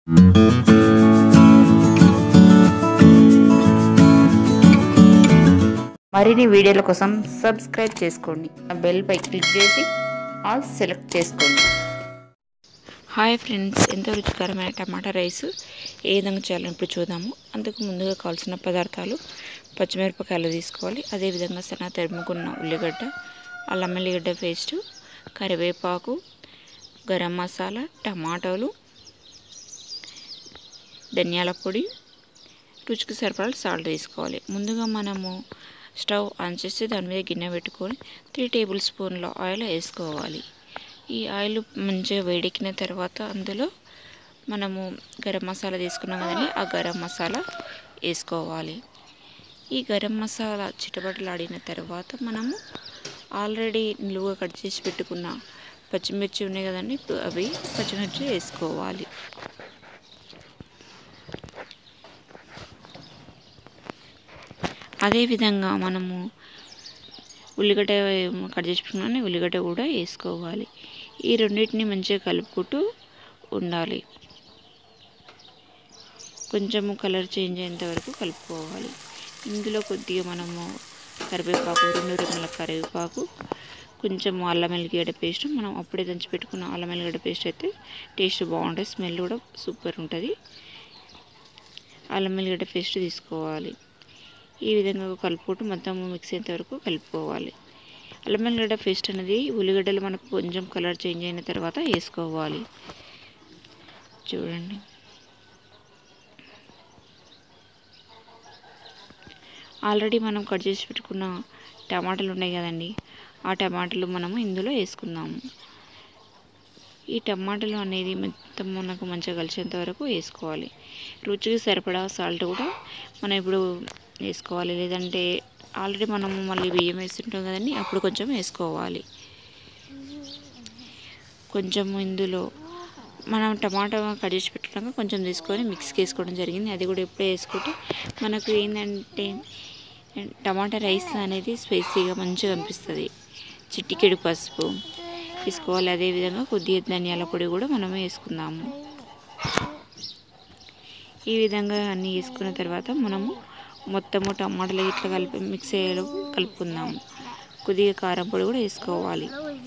మరిన్ని వీడియోల కోసం సబ్స్క్రైబ్ చేసుకోండి ఆ బెల్ పై క్లిక్ చేసి ఆల్ సెలెక్ట్ చేసుకోండి హాయ్ ఫ్రెండ్స్ ఎంతో రుచికరమైన టమాటా రైస్ ఏ విధంగా చేయాలో ఇప్పుడు చూద్దాము అందుకు ముందుగా కావాల్సిన పదార్థాలు పచ్చిమిరపకాయలు తీసుకోవాలి అదేవిధంగా సన్న తరుముకున్న ఉల్లిగడ్డ అల్లం ఎల్లిగడ్డ పేస్టు కరివేపాకు గరం మసాలా టమాటాలు ధనియాల పొడి రుచికి సరిపడా సాల్ట్ తీసుకోవాలి ముందుగా మనము స్టవ్ ఆన్ చేసి దాని మీద గిన్నె పెట్టుకొని త్రీ టేబుల్ స్పూన్ల ఆయిల్ వేసుకోవాలి ఈ ఆయిల్ మంచిగా వేడెక్కిన తర్వాత అందులో మనము గరం మసాలా తీసుకున్నాం కదండి ఆ గరం మసాలా వేసుకోవాలి ఈ గరం మసాలా చిటపటలాడిన తర్వాత మనము ఆల్రెడీ నిలువుగా కట్ చేసి పెట్టుకున్న పచ్చిమిర్చి ఉన్నాయి కదండి ఇప్పుడు అవి పచ్చిమిర్చి వేసుకోవాలి అదేవిధంగా మనము ఉల్లిగడ్డ కట్ చేసి పెట్టుకున్నాను ఉల్లిగడ్డ కూడా వేసుకోవాలి ఈ రెండింటిని మంచిగా కలుపుకుంటూ ఉండాలి కొంచెము కలర్ చేంజ్ అయ్యేంత వరకు కలుపుకోవాలి ఇందులో కొద్దిగా మనము కరివేపాకు రెండు రెమ్మల కరివేపాకు కొంచెం అల్లం ఎల్లిగడ్డ పేస్ట్ మనం అప్పుడే దంచి పెట్టుకున్న అల్లం ఎల్లిగడ్డ పేస్ట్ అయితే టేస్ట్ బాగుంటుంది స్మెల్ కూడా సూపర్ ఉంటుంది అల్లం ఎల్లిగడ్డ పేస్ట్ తీసుకోవాలి ఈ విధంగా కలుపుకుంటూ మొత్తం మిక్స్ అయ్యేంత వరకు కలుపుకోవాలి అల్లం ఎల్లిగడ్డ పేస్ట్ అనేది ఉల్లిగడ్డలు మనకు కొంచెం కలర్ చేంజ్ అయిన తర్వాత వేసుకోవాలి చూడండి ఆల్రెడీ మనం కట్ చేసి పెట్టుకున్న టమాటాలు ఉన్నాయి కదండి ఆ టమాటాలు మనము ఇందులో వేసుకుందాము ఈ టమాటాలు అనేది మొత్తం మనకు మంచిగా కలిసేంత వరకు వేసుకోవాలి రుచికి సరిపడా సాల్ట్ కూడా మనం ఇప్పుడు వేసుకోవాలి లేదంటే ఆల్రెడీ మనము మళ్ళీ బియ్యం వేస్తుంటాం కదండి అప్పుడు కొంచెం వేసుకోవాలి కొంచెం ఇందులో మనం టమాటా కట్ చేసి పెట్టడానికి కొంచెం తీసుకొని మిక్స్కి వేసుకోవడం జరిగింది అది కూడా ఎప్పుడే వేసుకుంటే మనకు ఏంటంటే టమాటా రైస్ అనేది స్పైసీగా మంచిగా అనిపిస్తుంది చిట్టికెడు పసుపు వేసుకోవాలి అదేవిధంగా కొద్దిగా ధనియాల పొడి కూడా మనం వేసుకుందాము ఈ విధంగా అన్నీ వేసుకున్న తర్వాత మనము మొత్తము టమాటాలు ఇట్లా కలిపి మిక్స్ అయ్యేలో కలుపుకుందాము కొద్దిగా కారం పొడి కూడా వేసుకోవాలి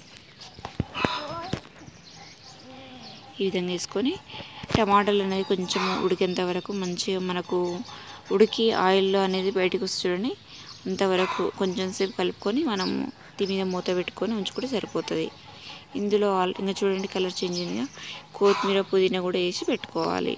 ఈ విధంగా వేసుకొని టమాటాలు అనేది కొంచెం ఉడికేంత వరకు మంచిగా మనకు ఉడికి ఆయిల్లో అనేది బయటకు వస్తుండని అంతవరకు కొంచెం సేపు కలుపుకొని మనము దీని మీద మూత పెట్టుకొని ఉంచుకుంటే సరిపోతుంది ఇందులో ఆల్ ఇంకా చూడండి కలర్ చేంజ్ అయిందిగా కొత్తిమీర పుదీనా కూడా వేసి పెట్టుకోవాలి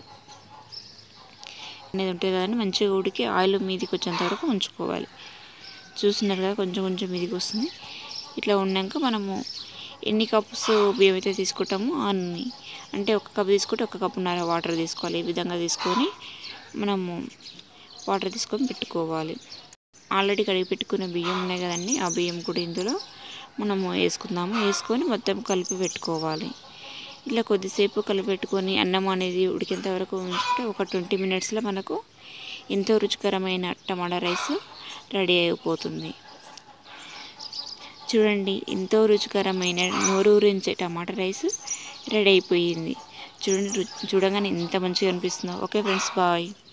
అనేది ఉంటుంది కదండి మంచిగా ఉడికి ఆయిల్ మీదికి వచ్చేంత వరకు ఉంచుకోవాలి చూస్తున్నారు కదా కొంచెం కొంచెం మీదికి వస్తుంది ఇట్లా ఉన్నాక మనము ఎన్ని కప్స్ బియ్యం అయితే తీసుకుంటామో అన్ని అంటే ఒక కప్ తీసుకుంటే ఒక కప్పున్నర వాటర్ తీసుకోవాలి ఈ విధంగా తీసుకొని మనము వాటర్ తీసుకొని పెట్టుకోవాలి ఆల్రెడీ కడిగి పెట్టుకున్న బియ్యం ఉన్నాయి కదండి ఆ బియ్యం కూడా ఇందులో మనము వేసుకుందాము వేసుకొని మొత్తం కలిపి పెట్టుకోవాలి ఇట్లా కొద్దిసేపు కలిపి పెట్టుకొని అన్నం అనేది ఉడికేంత వరకు ఉంచుకుంటే ఒక ట్వంటీ మినిట్స్లో మనకు ఎంతో రుచికరమైన టమాటా రైస్ రెడీ అయిపోతుంది చూడండి ఎంతో రుచికరమైన నోరూరించే టమాటా రైస్ రెడీ అయిపోయింది చూడండి రు- చూడగానే ఎంత మంచిగా అనిపిస్తుందో ఓకే ఫ్రెండ్స్ బాయ్